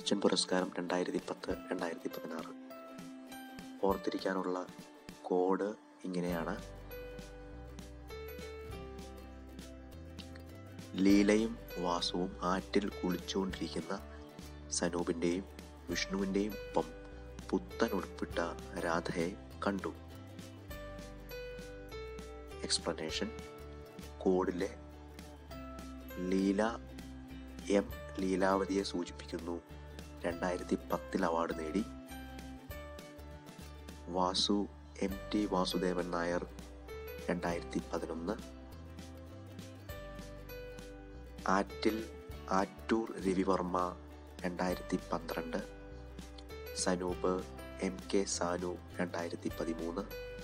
ബച്ചൻ പുരസ്കാരം രണ്ടായിരത്തി പത്ത് രണ്ടായിരത്തി പതിനാറ് ഓർത്തിരിക്കാനുള്ള കോഡ് ഇങ്ങനെയാണ് ലീലയും വാസുവും ആറ്റിൽ കുളിച്ചുകൊണ്ടിരിക്കുന്ന സനൂപിൻ്റെയും വിഷ്ണുവിൻ്റെയും ഒപ്പം പുത്തൻ ഉടുപ്പിട്ട രാധയെ കണ്ടു എക്സ്പ്ലനേഷൻ കോഡിലെ ലീല എം ലീലാവതിയെ സൂചിപ്പിക്കുന്നു രണ്ടായിരത്തി പത്തിൽ അവാർഡ് നേടി വാസു എം ടി വാസുദേവൻ നായർ രണ്ടായിരത്തി പതിനൊന്ന് ആറ്റിൽ ആറ്റൂർ രവിവർമ്മ രണ്ടായിരത്തി പന്ത്രണ്ട് സനൂപ് എം കെ സാനു രണ്ടായിരത്തി പതിമൂന്ന്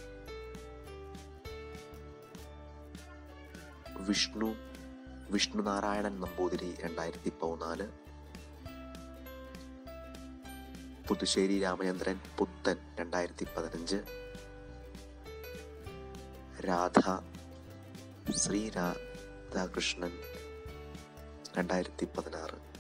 വിഷ്ണു വിഷ്ണുനാരായണൻ നമ്പൂതിരി രണ്ടായിരത്തി പതിനാല് പുതുശ്ശേരി രാമചന്ദ്രൻ പുത്തൻ രണ്ടായിരത്തി പതിനഞ്ച് രാധ ശ്രീ രാധാകൃഷ്ണൻ രണ്ടായിരത്തി പതിനാറ്